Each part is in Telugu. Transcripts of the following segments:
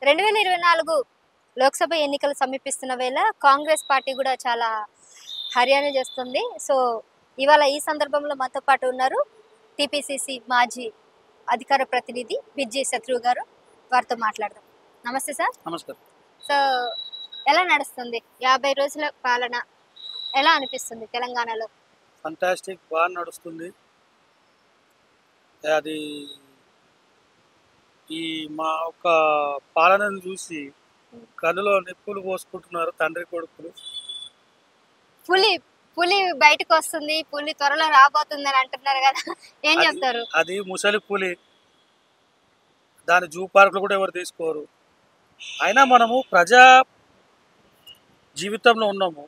రెండు వేల ఇరవై నాలుగు లోక్సభ ఎన్నికలు సమీపిస్తున్న వేళ కాంగ్రెస్ పార్టీ కూడా చాలా హర్యానా చేస్తుంది సో ఇవాళ ఈ సందర్భంలో మనతో పాటు ఉన్నారు టిపిసిసి మాజీ అధికార ప్రతినిధి విజయ్ శత్రువు గారు వారితో మాట్లాడదాం నమస్తే సార్ నమస్కారం సో ఎలా నడుస్తుంది యాభై రోజుల పాలన ఎలా అనిపిస్తుంది తెలంగాణలో ఫంటాస్టిక్ బాగా నడుస్తుంది అది ఈ మా ఒక పాలనను చూసి కళ్ళులో నిప్పులు పోసుకుంటున్నారు తండ్రి కొడుకులు పులి పులి బయటకు వస్తుంది పులి త్వరలో రాబోతుంది అని అంటున్నారు కదా ఏం అది- చెప్తారు అది ముసలి పులి దాని జూ పార్కులు కూడా ఎవరు తీసుకోరు అయినా మనము ప్రజా జీవితంలో ఉన్నాము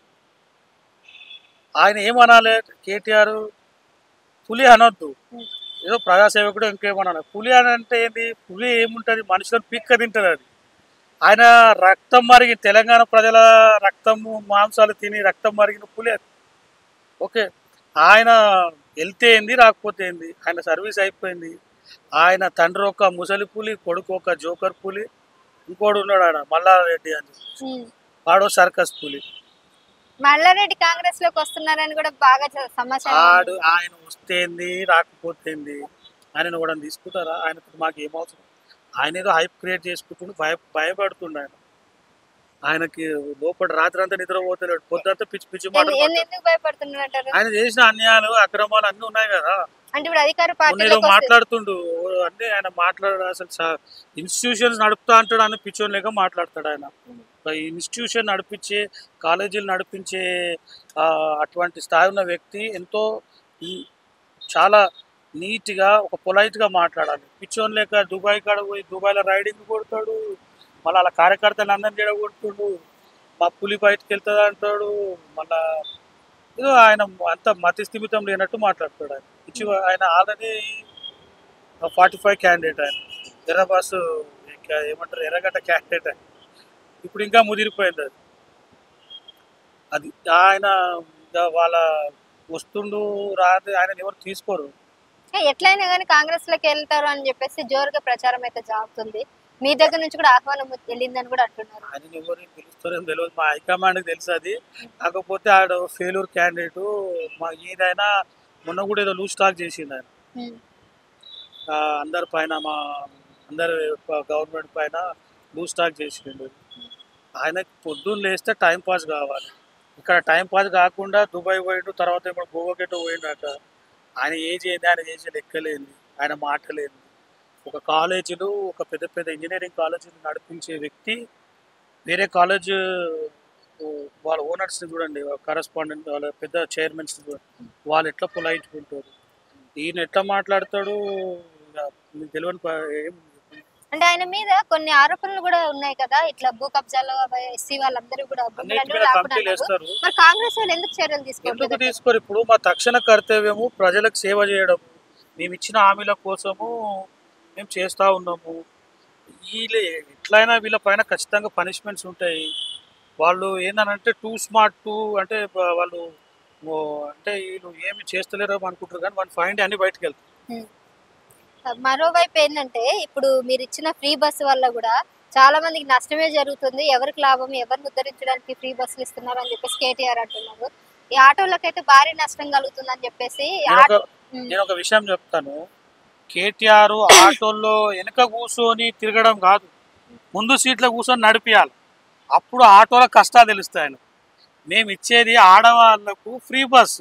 ఆయన ఏమనాలి కేటీఆర్ పులి అనొద్దు ఉం. ఏదో ప్రజాసేవకుడు ఇంకేమనాలి పులి అని అంటే ఏంటి పులి ఏముంటుంది మనుషులను పిక్క తింటుంది అది ఆయన రక్తం మరిగి తెలంగాణ ప్రజల రక్తము మాంసాలు తిని రక్తం మరిగిన పులి అది ఓకే ఆయన వెళ్తే ఏంది రాకపోతే ఏంది ఆయన సర్వీస్ అయిపోయింది ఆయన తండ్రి ఒక ముసలి పులి కొడుకు ఒక జోకర్ పులి ఇంకోడు ఉన్నాడు ఆయన మల్లారెడ్డి అని ఉమ్. వాడో సర్కస్ పులి మల్లారెడ్డి కాంగ్రెస్ లోకి వస్తున్నారని కూడా బాగా చ- సమాచారం ఆడు ఆయన వస్తేంది రాకపోతేంది ఆయన కూడా తీసుకుంటారా ఆయనతో మాకు ఏమవుతుంది ఆయన ఏదో హైప్ క్రియేట్ చేసుకుంటుండు భయ భయపడుతుండు ఆయన ఆయనకి లోపల రాత్రి అంతా నిద్రపోతున్నాడు పొద్దుంతా పిచ్చి పిచ్చి ఎందు- మాటలు ఎందు- మాట్లాడు- ఎందుకు భయపడుతున్నారు అంటారు ఆయన చేసిన అన్యాయాలు అక్రమాలు అన్నీ ఉన్నాయి కదా అంటే ఇప్పుడు అధికార మొన్న ఏదో పార్టీలోకి వస్తే మాట్లాడుతుండు అంటే ఆయన మాట్లాడ అసలు ఇన్స్టిట్యూషన్స్ నడుపుతా అంటాడు అని పిచ్చోన్ లేక మాట్లాడతాడు ఆయన ఒక ఇన్స్టిట్యూషన్ నడిపించే కాలేజీలు నడిపించే ఆ, అటువంటి స్థాయి ఉన్న వ్యక్తి ఎంతో ఈ- చాలా నీట్గా ఒక పొలైట్గా మాట్లాడాలి పిచ్చోన్ లేక దుబాయ్ కాడ పోయి దుబాయ్లో రైడింగ్ కొడతాడు మళ్ళీ అలా కార్యకర్తలు అందరిని జడ కొడుతుండు మా పులి బయటకు వెళ్తుంది అంటాడు మళ్ళా ఏదో ఆయన అంత మతి స్థిమితం లేనట్టు మాట్లాడతాడు ఆయన పిచ్చి ఆయన ఆల్రెడీ ఫార్టీ ఫైవ్ క్యాండిడేట్ ఆయన ఎర్ర బస్సు ఇంకా ఏమంటారు ఎర్రగడ్డ క్యాండిడేట్ ఆయన ఇప్పుడు ఇంకా ముదిరిపోయింది అది అది ఆయన ఇంకా వాళ్ళ వస్తుండు రాదు ఆయన ఎవరు తీసుకోరు ఏ, ఎట్లయినా కానీ కాంగ్రెస్ లోకి వెళ్తారు అని చెప్పేసి జోరుగా ప్రచారం అయితే జాగుతుంది మీ దగ్గర నుంచి కూడా ఆహ్వానం వెళ్ళిందని కూడా అంటున్నారు ఆయన ఎవరు పిలుస్తారో తెలియదు మా హైకమాండ్కి తెలుసు అది కాకపోతే ఆడ ఫెయిల్యూర్ క్యాండిడేట్ మా ఈయనైనా మొన్న కూడా ఏదో లూజ్ స్టాక్ చేసిండు ఆయన ఉమ్. ఆ, అందరి పైన మా అందరి గవర్నమెంట్ పైన లూజ్ స్టాక్ చేసిండు ఆయనకి పొద్దున్న లేస్తే టైం పాస్ కావాలి ఇక్కడ టైం పాస్ కాకుండా దుబాయ్ పోయిండు తర్వాత ఇప్పుడు గోవాకెటో పోయిండట ఆయన ఏజ్ ఏంది ఆయన చేసే లెక్కలేంది ఆయన మాటలేంది ఒక కాలేజీలు ఒక పెద్ద పెద్ద ఇంజనీరింగ్ కాలేజీలు నడిపించే వ్యక్తి వేరే కాలేజ్ వాళ్ళ ఓనర్స్ని చూడండి కరస్పాండెంట్ వాళ్ళ పెద్ద చైర్మన్స్ చూడండి వాళ్ళు ఎట్లా పొలైట్ ఉంటారు ఈయన ఎట్లా మాట్లాడతాడు ఇక మీకు తెలియని ప- ఏం అంటే ఆయన మీద కొన్ని ఆరోపణలు కూడా ఉన్నాయి కదా ఇట్లా భూ కబ్జాలో ఎస్సీ వాళ్ళందరూ కూడా భూములన్నీ అన్నిటి మీద కూడా కమిటీలు లాక్కున్నారు. వేస్తారు మరి కాంగ్రెస్ వాళ్ళు ఎందుకు చర్యలు ఎందుకు తీసుకోవట్లేదు తీసుకోరు ఇప్పుడు మా తక్షణ కర్తవ్యము ప్రజలకు సేవ చేయడం మేము ఇచ్చిన హామీల కోసము మేము చేస్తూ ఉన్నాము వీళ్ళు ఎట్లయినా వీళ్ళ పైన ఖచ్చితంగా పనిష్మెంట్స్ ఉంటాయి వాళ్ళు ఏందనంటే టూ స్మార్ట్ టూ అంటే బ- వాళ్ళు ఓ, అంటే వీళ్ళు ఏమి చేస్తలేరు అనుకుంటారు కానీ వాళ్ళు ఫైండ్ అన్ని బయటకు వెళ్తారు మరోవైపు ఏంటంటే ఇప్పుడు మీరు ఇచ్చిన ఫ్రీ బస్సు వల్ల కూడా చాలా మందికి నష్టమే జరుగుతుంది ఎవరికి లాభం ఎవరిని ఉద్ధరించడానికి ఫ్రీ బస్సులు ఇస్తున్నారు అని చెప్పేసి కేటీఆర్ అంటున్నారు ఈ ఆటోలకైతే భారీ నష్టం కలుగుతుంది అని చెప్పేసి నేను ఒక ఉమ్, నేను ఒక విషయం చెప్తాను కేటీఆర్ ఆటోల్లో వెనక కూర్చొని తిరగడం కాదు ముందు సీట్లో కూర్చొని నడిపియాలి అప్పుడు ఆటోల కష్టాలు తెలుస్తాయి ఆయన మేము ఇచ్చేది ఆడవాళ్ళకు ఫ్రీ బస్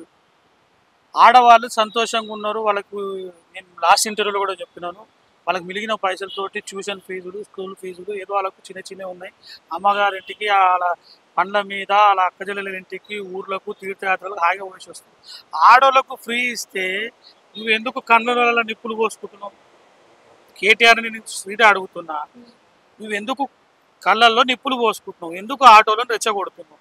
ఆడవాళ్ళు సంతోషంగా ఉన్నారు వాళ్ళకు నేను లాస్ట్ ఇంటర్వ్యూలో కూడా చెప్పినాను వాళ్ళకి మిగిలిన పైసలతోటి ట్యూషన్ ఫీజులు స్కూల్ ఫీజులు ఏదో వాళ్ళకు చిన్న చిన్నవి ఉన్నాయి అమ్మగారింటికి వాళ్ళ పండ్ల మీద వాళ్ళ అక్కజల్లెల ఇంటికి ఊర్లకు తీర్థయాత్రలకు హాయిగా పోసి వస్తుంది ఆడోళ్ళకు ఫ్రీ ఇస్తే నువ్వు ఎందుకు కన్నుల నిప్పులు పోసుకుంటున్నావు కేటీఆర్ని నేను స్వీట్ అడుగుతున్నా నువ్వు ఎందుకు కళ్ళల్లో నిప్పులు పోసుకుంటున్నావు ఎందుకు ఆటోలను రెచ్చగొడుతున్నావు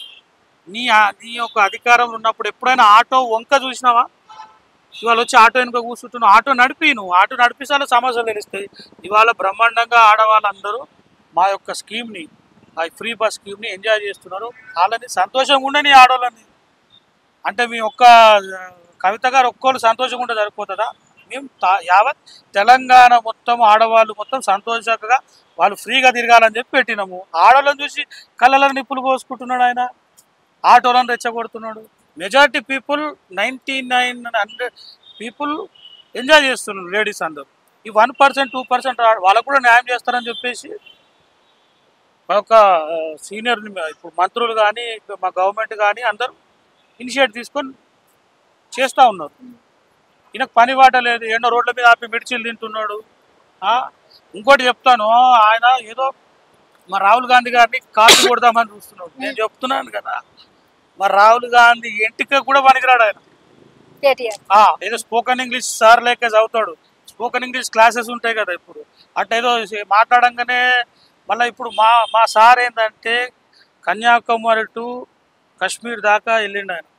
నీ ఆ- నీ యొక్క అధికారం ఉన్నప్పుడు ఎప్పుడైనా ఆటో వంక చూసినావా ఇవాళ వచ్చి ఆటో వెనుక కూర్చుంటున్నావు ఆటో నడిపి నువ్వు ఆటో నడిపిస్తే వాళ్ళ సమస్యలు తెలుస్తాయి ఇవాళ బ్రహ్మాండంగా ఆడవాళ్ళందరూ మా యొక్క స్కీమ్ని ఆ ఫ్రీ బస్ స్కీమ్ని ఎంజాయ్ చేస్తున్నారు వాళ్ళని సంతోషంగా ఉండని ఆడవాళ్ళని అంటే మీ ఒక్క ఆ, కవిత గారు ఒక్కళ్ళు సంతోషంగా ఉంటే సరిపోతుందా మేము తా- యావత్ తెలంగాణ మొత్తం ఆడవాళ్ళు మొత్తం సంతోషంగా వాళ్ళు ఫ్రీగా తిరగాలని చెప్పి పెట్టినాము ఆడవాళ్ళని చూసి కళ్ళలో నిప్పులు పోసుకుంటున్నాడు ఆయన ఆటోలను రెచ్చగొడుతున్నాడు majority people ninety nine hundred people enjoy చేస్తున్నారు లేడీస్ అందరూ ఈ వన్ పర్సెంట్ టూ పర్సెంట్ వాళ్ళకు కూడా న్యాయం చేస్తారని చెప్పేసి ఒక సీనియర్ ఇప్పుడు మంత్రులు కానీ మా గవర్నమెంట్ కానీ అందరూ ఇనిషియేట్ తీసుకొని చేస్తూ ఉన్నారు ఈయనకు పని వాట లేదు ఎన్నో రోడ్ల మీద ఆపి మిర్చీలు తింటున్నాడు ఆ, ఇంకోటి చెప్తాను ఆయన ఏదో మా రాహుల్ గాంధీ గారిని కాపీ కొడదామని చూస్తున్నాడు నేను చెప్తున్నాను కదా మా రాహుల్ గాంధీ ఎంటిక కూడా పనికిరాడు ఆయన కేటీఆర్ ఆ, ఏదో స్పోకెన్ ఇంగ్లీష్ సార్ లేక చదువుతాడు స్పోకెన్ ఇంగ్లీష్ క్లాసెస్ ఉంటాయి కదా ఇప్పుడు అంటే ఏదో సే- మాట్లాడంగానే మళ్ళీ ఇప్పుడు మా మా సార్ ఏంటంటే కన్యాకుమారి టు కాశ్మీర్ దాకా వెళ్ళిండు ఆయన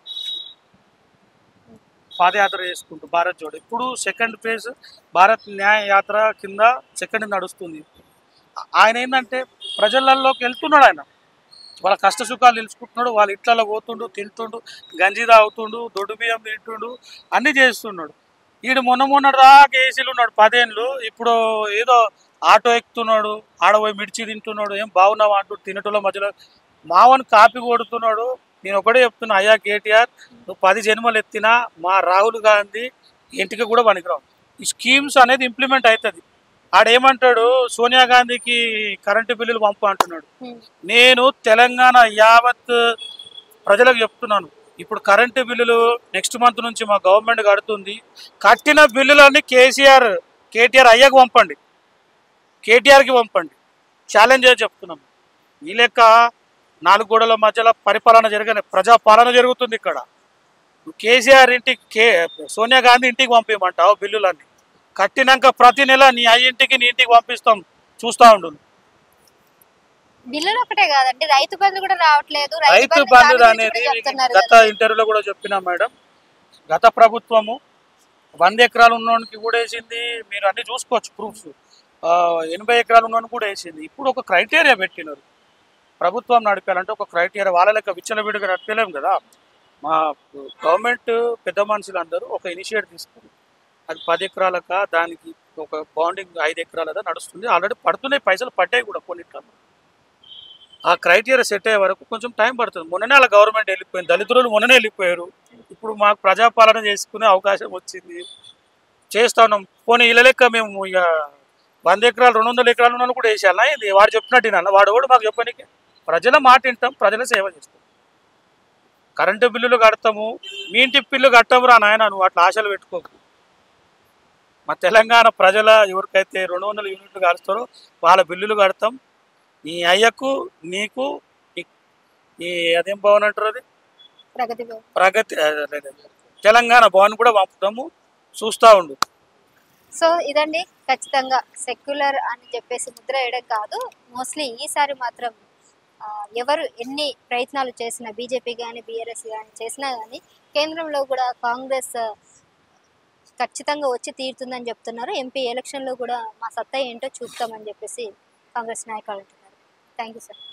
పాదయాత్ర చేసుకుంటూ భారత్ జోడో ఇప్పుడు సెకండ్ ఫేజ్ భారత్ న్యాయ యాత్ర కింద సెకండ్ నడుస్తుంది ఆ- ఆయన ఏంటంటే ప్రజలలోకి వెళ్తున్నాడు ఆయన వాళ్ళ కష్ట సుఖాలు తెలుసుకుంటున్నాడు వాళ్ళ ఇట్లలో పోతుండు తింటుండు గంజి తాగుతుండు దొడ్డు బియ్యం తింటుండు అన్నీ చేస్తున్నాడు ఈడు మొన్న మొన్న దాకా ఏసీలు ఉన్నాడు పదేళ్ళు ఇప్పుడు ఏదో ఆటో ఎక్కుతున్నాడు ఆడపోయి మిర్చి తింటున్నాడు ఏం బాగున్నావా అంటూ తినటంలో మధ్యలో మావని కాపీ కొడుతున్నాడు నేను ఒకటే చెప్తున్నా అయ్యా కేటీఆర్ నువ్వు పది జన్మలు ఎత్తినా మా రాహుల్ గాంధీ ఇంటికి కూడా పనికిరావు ఈ స్కీమ్స్ అనేది ఇంప్లిమెంట్ అవుతుంది ఆడేమంటాడు సోనియా గాంధీకి కరెంటు బిల్లులు పంపు అంటున్నాడు నేను తెలంగాణ యావత్ ప్రజలకు చెప్తున్నాను ఇప్పుడు కరెంటు బిల్లులు నెక్స్ట్ మంత్ నుంచి మా గవర్నమెంట్ కడుతుంది కట్టిన బిల్లులన్నీ కేసీఆర్ కేటీఆర్ అయ్యకు పంపండి కేటీఆర్కి పంపండి ఛాలెంజ్ చేసి చెప్తున్నాం ఈ లెక్క నాలుగు గోడల మధ్యలో పరిపాలన జరగని ప్రజాపాలన జరుగుతుంది ఇక్కడ నువ్వు కేసీఆర్ ఇంటికి కే సోనియా గాంధీ ఇంటికి పంపించమంటావు బిల్లులన్నీ కట్టినాక ప్రతి నెల నీ అయ్యింటికి నీ ఇంటికి పంపిస్తాం చూస్తూ ఉండు బిల్లులు ఒకటే కాదండి రైతు బంధు కూడా రావట్లేదు రైతు బంధు బంధు దాని అనేది గురించి కూడా మీకు చెప్తున్నారు గత కదా. ఇంటర్వ్యూలో కూడా చెప్పినా మేడం గత ప్రభుత్వము వంద ఎకరాలు ఉన్నోనికి కూడా వేసింది మీరు అన్ని చూసుకోవచ్చు ప్రూఫ్స్ ఎనభై ఎకరాలు ఉన్నోనికి కూడా వేసింది ఇప్పుడు ఒక క్రైటీరియా పెట్టినారు ప్రభుత్వం నడిపాలంటే ఒక క్రైటీరియా వాళ్ళ లెక్క విచ్చలవిడిగా నడిపలేము కదా మా గవర్నమెంట్ పెద్ద మనుషులు అందరూ ఒక ఇనిషియేట్ తీసుకుని అది పది ఎకరాలక దానికి ఒక బాండింగ్ ఐదు ఎకరాలదా నడుస్తుంది ఆల్రెడీ పడుతున్నాయి పైసలు పడ్డాయి కూడా కొన్నిట్లో ఆ క్రైటీరియా సెట్ అయ్యే వరకు కొంచెం టైం పడుతుంది మొన్ననే అలా గవర్నమెంట్ వెళ్ళిపోయింది దళితులు మొన్ననే వెళ్ళిపోయారు ఇప్పుడు మాకు ప్రజాపాలన చేసుకునే అవకాశం వచ్చింది చేస్తా ఉన్నాం పోనీ ఇళ్ళ లెక్క మేము ఇక వంద ఎకరాలు రెండు వందల ఎకరాలు ఉన్న వాళ్ళు కూడా వేసేయాలా ఇది వాడు చెప్పినట్టు వినాలా వాడు కూడా మాకు చెప్పడానికి ప్రజల మాట వింటాం ప్రజల సేవ చేస్తాం కరెంటు బిల్లులు కడతాము మీ ఇంటి బిల్లు కట్టము రా నాయన నువ్వు అట్లా ఆశలు పెట్టుకోకు మా తెలంగాణ ప్రజల ఎవరికైతే రెండు వందల యూనిట్లు కలుస్తారో వాళ్ళ బిల్లులు కడతాం నీ అయ్యకు నీకు ఈ- ఈ అదేం భవన్ అంటారు అది ప్రగతి భవన్. ప్రగతి అదే, అదే, అదే. తెలంగాణ భవన్ కూడా పంపుతాము చూస్తూ ఉండు సో ఇదండి ఖచ్చితంగా సెక్యులర్ అని చెప్పేసి ముద్ర వేయడం కాదు మోస్ట్లీ ఈసారి మాత్రం ఆ, ఎవరు ఎన్ని ప్రయత్నాలు చేసినా బీజేపీ కానీ బీఆర్ఎస్ కానీ చేసినా కానీ కేంద్రంలో కూడా కాంగ్రెస్ ఆ, ఖచ్చితంగా వచ్చి తీరుతుందని చెప్తున్నారు ఎంపీ ఎలక్షన్లో కూడా మా సత్తా ఏంటో చూపుతామని చెప్పేసి కాంగ్రెస్ నాయకులు అంటున్నారు థ్యాంక్ యూ సార్